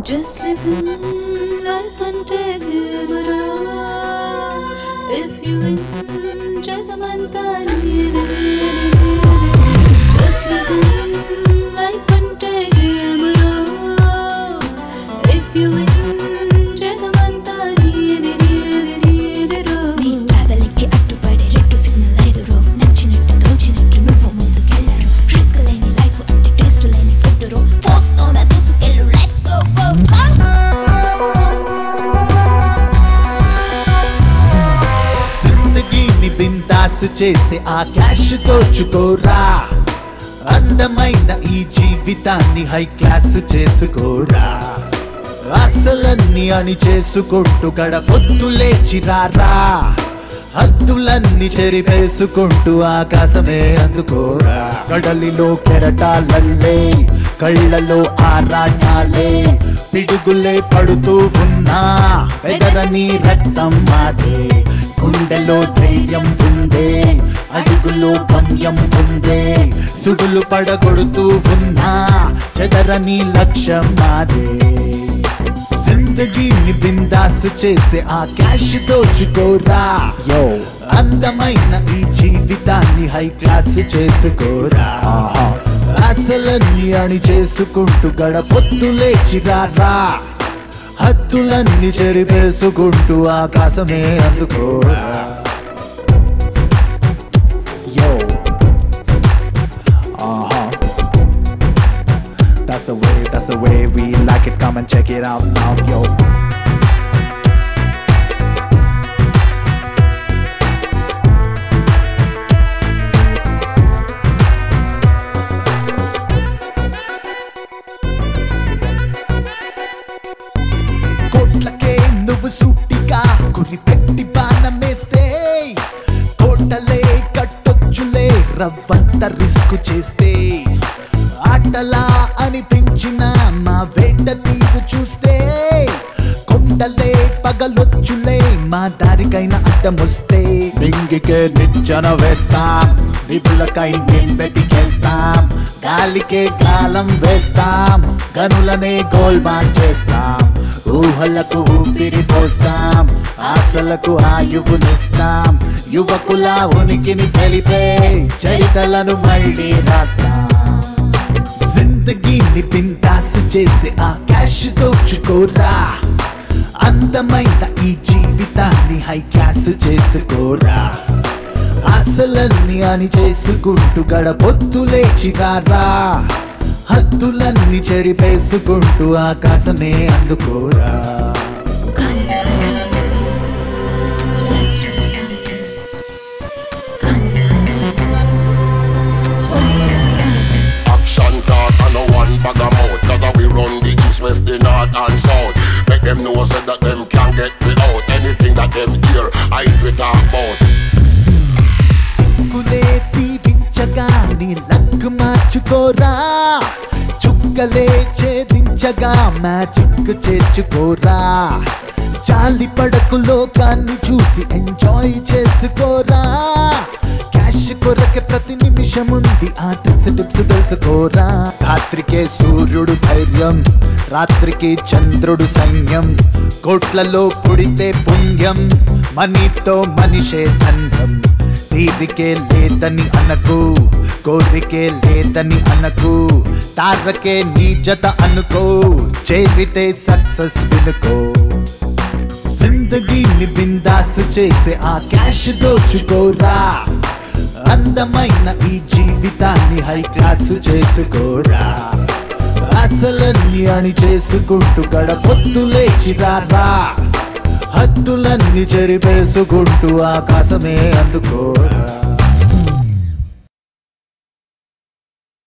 Just listen, life అంటే వివరా If you win, జగమంతా నీదే. Just listen, life అంటే వివరా If you win, జగమంతా నీదే, నీదే, నీదేరో. నీ ట్రావెలింగ్కి అడ్డుపడే రెట్టు సిగ్నల్ ఐదురో నచ్చినట్టు తోచినట్టు నువ్వు ముందుకెళ్ళరు రిస్క్ లేని లైఫ్ అంటే టేస్ట్ లేని ఫుడ్ రో ఫోర్స్ తోన దూసుకెళ్ళు లెట్స్ గో గో జిందగీని బిందాస్ చేసే ఆ క్యాష్ దోచుకోరా అందమైన ఈ జీవితాన్ని హై క్లాస్ చేసుకోరా అసలన్నీ అని చేసుకుంటూ గడపొద్దు లేచిరారా హద్దులన్నీ చెరిపేసుకుంటూ ఆకాశమే అందుకోరా కడలిలో కెరటాలల్లే కళ్ళలో ఆరాటాలే పిడుగులే పడుతూ ఉన్నా వెదరని రక్తం మాదే గుండెలో ధైర్యం ఉందే అడుగులో గమ్యం ఉందే సుడులు పడగొడుతూ ఉన్నా చెదరని లక్ష్యం మాదే జిందగీని బిందాస్ చేసే ఆ క్యాష్ దోచుకోరా యో అందమైన ఈ జీవితాన్ని హై క్లాస్ చేసుకోరా అసలన్నీ అని చేసుకుంటూ గడపొత్తు లేచిరారా హద్దులన్నీ చెరిపేసుకుంటూ ఆకాశమే అందుకోరా యో ఆహా That's the way, that's the way we like it. Come and check it out now, yo. కోట్లకే నువ్వు సూటిగా గురి పెట్టి బాణమేస్తే కోటలే కట్టొచ్చులే రవ్వంత రిస్క్ చేస్తే ఆటలా అనిపించిన మా వేట తీరు చూస్తే కొండలే పగలొచ్చులే మా దారికైన అడ్డమొస్తే మింగికే నిచ్చెన వేస్తాం నిధులకై నింబెటికేస్తాం గాలికే కాలం వేస్తాం గనులనే గోల్మాన్ చేస్తాం ఊహలకు ఊపిరి పోస్తాం ఆశలకు ఆయువునిస్తాం యువకుల ఉనికిని తెలిపే చరితలను మళ్ళీ రాస్తాం జిందగీని బిందాస్ చేసే ఆ క్యాష్ దోచుకోరా అందమైన ఈ జీవితాన్ని హై క్లాస్ చేసుకోరా అసలన్నీ అని చేసుకుంటూ గడపొత్తు లేచిరారా హద్దులన్నీ చెరిపేసుకుంటూ ఆకాశమే అందుకోరా Let's do something. Action talk and no one bag of mouth Cause we run the east, west, the north and south Make them know so that them can't get me out Anything that them hear, I we talk about దిక్కులే దీవించగా నీ luck మార్చుకోరా చుక్కలే ఛేదించగా magic చేర్చుకోరా చాలి పడకు లోకాన్ని చూసి enjoy చేసుకోరా cash కొరకే ప్రతి నిమిషం ఉంది ఆ టిప్స్ టిప్స్ తెలుసుకోరా రాత్రికే సూర్యుడు ధైర్యం రాత్రికి చంద్రుడు సైన్యం కోట్లలో పుడితే పుణ్యం మనీతో మనిషే ధన్యం తీరికే లేదని అనకు కోరికే లేదని అనకు తారకే నీ జత అనుకో చేరితే సక్సెస్ వినుకో జిందగీని బిందాస్ చేసే ఆ క్యాష్ దోచుకోరా అందమైన ఈ జీవితాన్ని హై క్లాస్ చేసుకోరా అసలన్నీ అని చేసుకుంటూ గడపొత్తు లేచిరారా హద్దులన్నీ చెరిపేసుకుంటూ ఆకాశమే అందుకోరా